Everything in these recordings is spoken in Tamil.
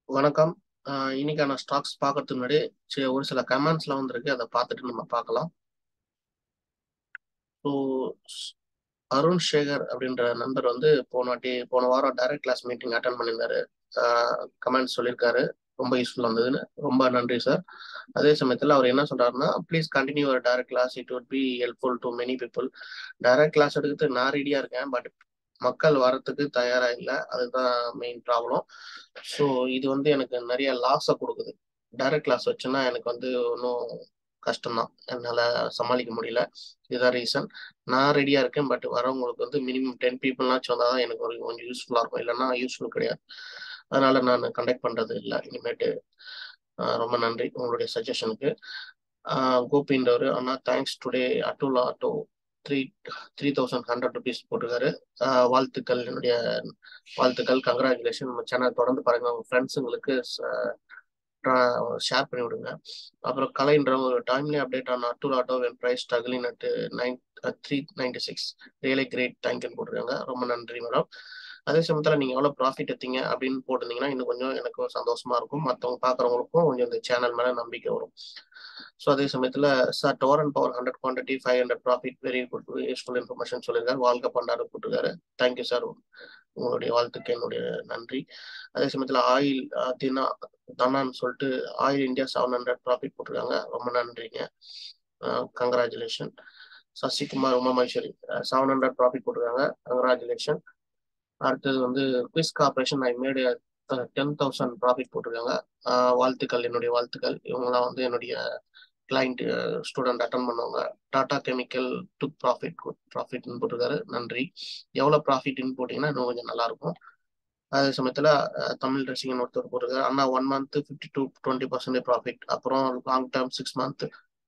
வணக்கம். அ இன்னைக்கான ஸ்டாக்ஸ் பார்க்கறதுக்கு முன்னாடி, சி ஒரு சில கமெண்ட்ஸ்லாம் வந்திருக்கு. அத பார்த்துட்டு நம்ம பார்க்கலாம். ஸோ, ஸ் அருண் சேகர் அப்படின்ற நண்பர் வந்து போன வாட்டி போன வாரம் டைரக்ட் கிளாஸ் மீட்டிங் அட்டெண்ட் பண்ணியிருந்தாரு. அ கமெண்ட்ஸ் சொல்லியிருக்காரு. ரொம்ப யூஸ்ஃபுல்லா இருந்ததுன்னு. ரொம்ப நன்றி சார். அதே சமயத்துல அவர் என்ன சொல்றாருன்னா, "please continue your direct class. It would be helpful to many people." Direct class எடுக்கிறதுக்கு நான் ரெடியா இருக்கேன். பட் மக்கள் வரத்துக்கு தயாரா இல்ல. அதுதான் மெயின் ப்ராப்ளம். ஸோ, இது வந்து எனக்கு நெறைய லாஸ குடுக்குது. டைரக்ட் கிளாஸ் வச்சேன்னா எனக்கு வந்து இன்னும் கஷ்டம் தான். என்னால சமாளிக்க முடியல. இதுதான் ரீசன். நான் ரெடியா இருக்கேன். பட் வரவங்களுக்கு வந்து மினிமம் 10 பீப்பிள்னாச்சும் வந்தா தான் எனக்கு ஒரு கொஞ்சம் யூஸ்ஃபுல்லா இருக்கும். இல்லன்னா யூஸ்ஃபுல் கிடையாது. அதனால நானு கண்டக்ட் பண்றது இல்ல இனிமேட்டு. அ ரொம்ப நன்றி உங்களுடைய சஜஷனுக்கு. அ கோபின்றவரு, "அண்ணா thanks today Atul auto three ₹3,100 போட்டிருக்காரு. அ வாழ்த்துக்கள். என்னுடைய வாழ்த்துக்கள். கங்கிராச்சுலேஷன். நம்ம சேனல் தொடர்ந்து பாருங்க. உங்க ஃபிரெண்ட்ஸுங்களுக்கு ச அ ஷேர் பண்ணி விடுங்க." அப்புறம் கலைன்றவங்க, "timely update on Atul auto when price struggling at nine uh 396 really great. தேங்க்யூன்னு போட்டிருக்காங்க. ரொம்ப நன்றி மேடம். அதே சமயத்துல நீங்க எவ்வளோ ப்ராஃபிட் எடுத்தீங்க அப்படின்னு போட்டிருந்தீங்கன்னா, இன்னும் கொஞ்சம் எனக்கும் சந்தோஷமா இருக்கும். மத்தவங்க பார்க்குறவங்களுக்கும் கொஞ்சம் இந்த சேனல் மேல நம்பிக்கை வரும். ஸோ, அதே சமயத்துல, "sir Torrent power 100 quantity 500 profit very good useful information" சொல்லியிருக்காரு. வாழ்க பண்டாரம் போட்டிருக்காரு. Thank you sir. உங்களுடைய வாழ்த்துக்கு என்னுடைய நன்றி. அதே சமயத்துல ஆயில் அ தினா தனான்னு சொல்லிட்டு ஆயில் இந்தியா 700 ப்ராஃபிட் போட்டிருக்காங்க. ரொம்ப நன்றிங்க. அ கங்கிராச்சுலேஷன். சசிகுமார் உமாமகேஸ்வரி அ 700 ப்ராஃபிட் போட்டிருக்காங்க. கங்கிராச்சுலேஷன். அடுத்தது வந்து quiz corporation I made a the 10,000 profit போட்டிருக்காங்க. அ வாழ்த்துக்கள். என்னுடைய வாழ்த்துக்கள். இவங்கலாம் வந்து என்னுடைய கிளையன்ட் ஸ்டூடண்ட் அட்டெண்ட் பண்ணவங்க. Tata chemical took profit good ப்ராஃபிட்ன்னு போட்டிருக்காரு. நன்றி. எவ்வளோ ப்ராஃபிட்ன்னு போட்டீங்கன்னா இன்னும் கொஞ்சம் நல்லாருக்கும். அதே சமயத்துல அ தமிழ் ரசிகன் ஒருத்தர் போட்டிருக்காரு. "அண்ணா 1 மந்த் 52 20% ப்ராஃபிட். அப்புறம் லாங் டெர்ம் 6 மந்த்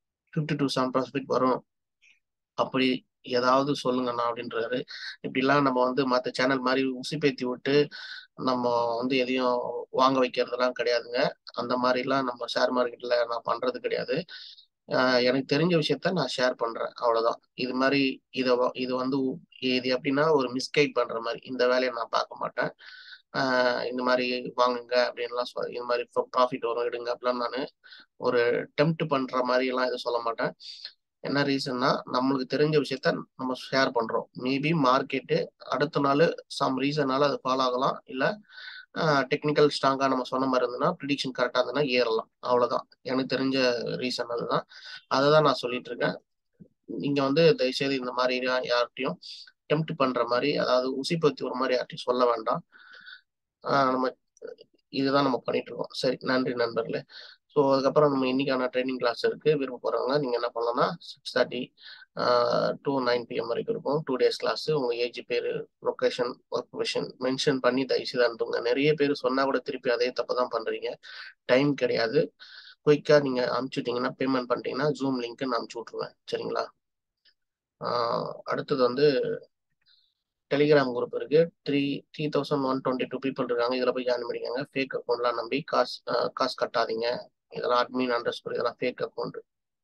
52 ப்ராஃபிட் வரும். அப்படி ஏதாவது சொல்லுங்க அண்ணா" அப்படின்றாரு. இப்படிலாம் நம்ம வந்து மத்த சேனல் மாரி உசுப்பேத்தி விட்டு, நம்ம வந்து எதையும் வாங்க வைக்கிறதெல்லாம் கிடையாதுங்க. அந்த மாரிலாம் நம்ம ஷேர் மார்க்கெட்ல நான் பண்றது கிடையாது. அ எனக்கு தெரிஞ்ச விஷயத்த நான் ஷேர் பண்றேன். அவ்வளோதான். இது மாரி இத வ இது வந்து இது எப்படின்னா ஒரு மிஸ்கைட் பண்ற மாரி. இந்த வேலைய நான் பார்க்க மாட்டேன். அ இந்த மாரி வாங்குங்க அப்படின்லாம் சொ இது மாரி ப்ரா ப்ராஃபிட் வரும் எடுங்க அப்படிலாம் நானு ஒரு டெம்ப்ட் பண்ற மாரிலாம் எதுவும் சொல்ல மாட்டேன். என்ன ரீசன்னா, நம்மளுக்கு தெரிஞ்ச விஷயத்த நம்ம ஷேர் பண்றோம். மேபி மார்க்கெட்டு அடுத்த நாளு சம் ரீசன்னால அது ஃபால் ஆகலாம். இல்ல அ டெக்னிக்கல் ஸ்ட்ராங்கா நம்ம சொன்ன மாரி இருந்ததுன்னா, ப்ரிடிக்ஷன் கரெக்ட்டா இருந்ததுன்னா ஏறலாம். அவ்வளோதான். எனக்கு தெரிஞ்ச ரீசன் அதுதான். அததான் நான் சொல்லிட்டு இருக்கேன். நீங்க வந்து தயவுசெய்து இந்த மாரிலாம் யார்ட்டயும் டெம்ப்ட் பண்ற மாரி, அதாவது உசுப்பேத்தி விடுற மாரி யார்ட்டயும் சொல்ல வேண்டாம். அ நம்ம இதுதான் நம்ம பண்ணிட்டு இருக்கோம். சரி. நன்றி நண்பர்களே. ஸோ, அதுக்கப்புறம் நம்ம இன்னைக்கான ட்ரெய்னிங் கிளாஸ் இருக்கு. விருப்பப்படுறவங்க நீங்க என்ன பண்ணலாம்னா 6:30 அ டூ 9 பிஎம் வரைக்கும் இருக்கும். 2 டேஸ் கிளாஸ். உங்க ஏஜ், பேரு, லொகேஷன், வொர்க் பொசிஷன் மென்ஷன் பண்ணி தயவுசெய்து அனுப்புங்க. நெறைய பேரு சொன்னா கூட திருப்பி அதே தப்ப தான் பண்றீங்க. டைம் கிடையாது. குயிக்கா நீங்க அனுப்பிச்சுட்டீங்கன்னா, பேமெண்ட் பண்ணிட்டீங்கன்னா, Zoom லிங்க் நான் அனுப்பிச்சு விட்டுருவேன். சரிங்களா? ஆ அடுத்தது வந்து டெலிகிராம் குரூப் இருக்கு. த்ரீ 3122 பீப்பிள் இருக்காங்க. இதுல போய் ஜாயின் பண்ணிக்கங்க. ஃபேக் அக்கவுண்ட்லாம் நம்பி காசு அ காசு கட்டாதீங்க. இதெல்லாம் அட்மின் அண்டர்ஸ்கோர் இதெல்லாம் ஃபேக் அக்கவுண்ட்.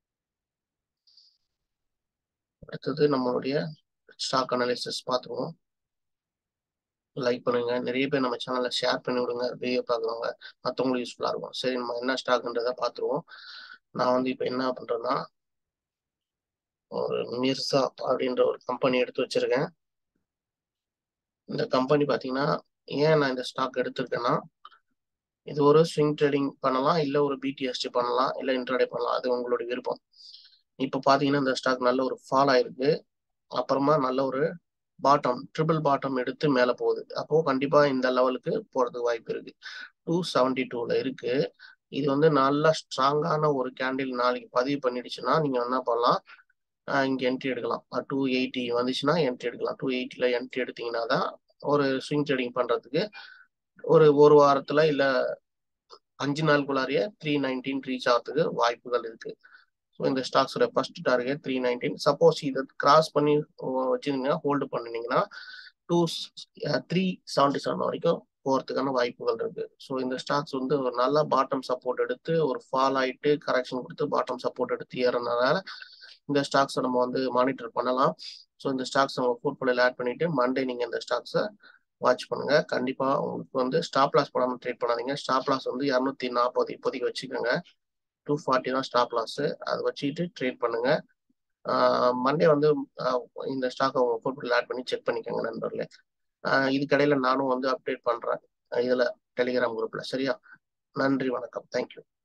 அடுத்தது நம்மளுடைய ஸ்டாக் அனாலிசிஸ் பார்த்துருவோம். லைக் பண்ணுங்க. நெறைய பேர் நம்ம சேனல ஷேர் பண்ணி விடுங்க. வீடியோ பார்க்குறவங்க. மத்தவங்களுக்கு யூஸ்ஃபுல்லா இருக்கும். சரி நம்ம என்ன ஸ்டாக்ன்றத பார்த்துருவோம். நான் வந்து இப்ப என்ன பண்றேன்னா ஒரு மிர்சா அப்படின்ற ஒரு கம்பெனி எடுத்து வச்சிருக்கேன். இந்த கம்பெனி பார்த்தீங்கன்னா, ஏன் நான் இந்த ஸ்டாக் எடுத்திருக்கேன்னா, இது ஒரு ஸ்விங் ட்ரேடிங் பண்ணலாம். இல்ல ஒரு பிடிஎஸ்டி பண்ணலாம். இல்ல இன்ட்ராடே பண்ணலாம். அது உங்களுடைய விருப்பம். இப்ப பார்த்தீங்கன்னா, இந்த ஸ்டாக் நல்ல ஒரு ஃபால் ஆயிருக்கு. அப்புறமா நல்ல ஒரு பாட்டம் ட்ரிபிள் பாட்டம் எடுத்து மேல போகுது. அப்போ கண்டிப்பா இந்த லெவலுக்கு போறதுக்கு வாய்ப்பு இருக்கு. 272ல இருக்கு. இது வந்து நல்லா ஸ்ட்ராங்கான ஒரு கேண்டில் நாளைக்கு பதிவு பண்ணிடுச்சுன்னா, நீங்க என்ன பண்ணலாம், அ இங்க என்ட்ரி எடுக்கலாம். அ 280 வந்துச்சுன்னா என்ட்ரி எடுக்கலாம். 280ல என்ட்ரி எடுத்தீங்கன்னா தான் ஒரு ஸ்விங் ட்ரேடிங் பண்றதுக்கு ஒரு 1 வாரத்துல இல்ல 5 நாளுக்குள்ளாரையே 319 ரீச் ஆகறதுக்கு வாய்ப்புகள் இருக்கு. ஸோ இந்த ஸ்டாக்ஸோட ஃபர்ஸ்ட் டார்கெட் 319 சப்போஸ் இத கிராஸ் பண்ணி வச்சிருந்தீங்கன்னா, ஹோல்டு பண்ணுனீங்கன்னா, டூ அ 377 வரைக்கும் போறதுக்கான வாய்ப்புகள் இருக்கு. ஸோ இந்த ஸ்டாக்ஸ் வந்து ஒரு நல்ல பாட்டம் சப்போர்ட் எடுத்து ஒரு ஃபால் ஆயிட்டு கரெக்ஷன் குடுத்து பாட்டம் சப்போர்ட் எடுத்து ஏறுனனால, இந்த ஸ்டாக்ஸ நம்ம வந்து மானிட்டர் பண்ணலாம். ஸோ இந்த ஸ்டாக்ஸ் நம்ம போர்ட்ஃபோலியோல ஆட் பண்ணிட்டு மண்டே நீங்க இந்த ஸ்டாக்ஸ வாட்ச் பண்ணுங்க கண்டிப்பா உங்களுக்கு வந்து ஸ்டாப் லாஸ் போடாம ட்ரேட் பண்ணாதீங்க ஸ்டாப் லாஸ் வந்து இரநூத்தி நாற்பது இப்போதைக்கு வச்சுக்கோங்க டூ ஃபார்ட்டி தான் ஸ்டாப் லாஸ் அதை வச்சுக்கிட்டு ட்ரேட் பண்ணுங்க மண்டே வந்து இந்த ஸ்டாக்கை உங்க போர்ட்ஃபோலியோ ஆட் பண்ணி செக் பண்ணிக்கோங்க நண்பர்களே இதுக்கடையில நானும் வந்து அப்டேட் பண்றேன் இதுல டெலிகிராம் குரூப்ல சரியா நன்றி வணக்கம் தேங்க்யூ